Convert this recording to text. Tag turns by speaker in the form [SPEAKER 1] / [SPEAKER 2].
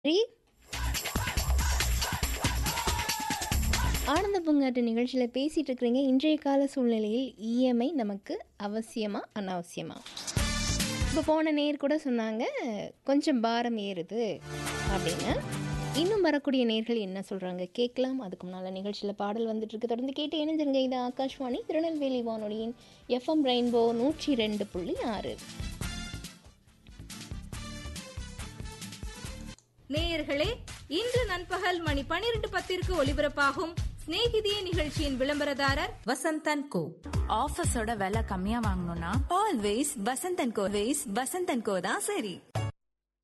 [SPEAKER 1] சரி ஆனந்த பூங்காற்று நிகழ்ச்சியில் பேசிகிட்டு இருக்கிறீங்க இன்றைய கால சூழ்நிலையில் இஎம்ஐ நமக்கு அவசியமா அனாவசியமா இப்போ போன நேர் கூட சொன்னாங்க கொஞ்சம் பாரம் ஏறுது அப்படின்னு இன்னும் வரக்கூடிய நேர்கள் என்ன சொல்கிறாங்க கேட்கலாம் அதுக்கு முன்னால் நிகழ்ச்சியில் பாடல் வந்துட்டு இருக்கு தொடர்ந்து கேட்டு இணைஞ்சிருங்க இது ஆகாஷ்வாணி திருநெல்வேலி வானொலியின் எஃப்எம் ரெயின்போ நூற்றி ரெண்டு புள்ளி ஆறு
[SPEAKER 2] நேயர்களே இன்று நண்பகல் மணி பனிரெண்டு பத்திற்கு ஒலிபரப்பாகும் சிநேகிதிய நிகழ்ச்சியின் விளம்பரதாரர் வசந்தன் கோ
[SPEAKER 3] ஆஃபீஸோட விலை கம்மியா வாங்கணும்னா always Vasanthan co ways Vasanthan co தான் சரி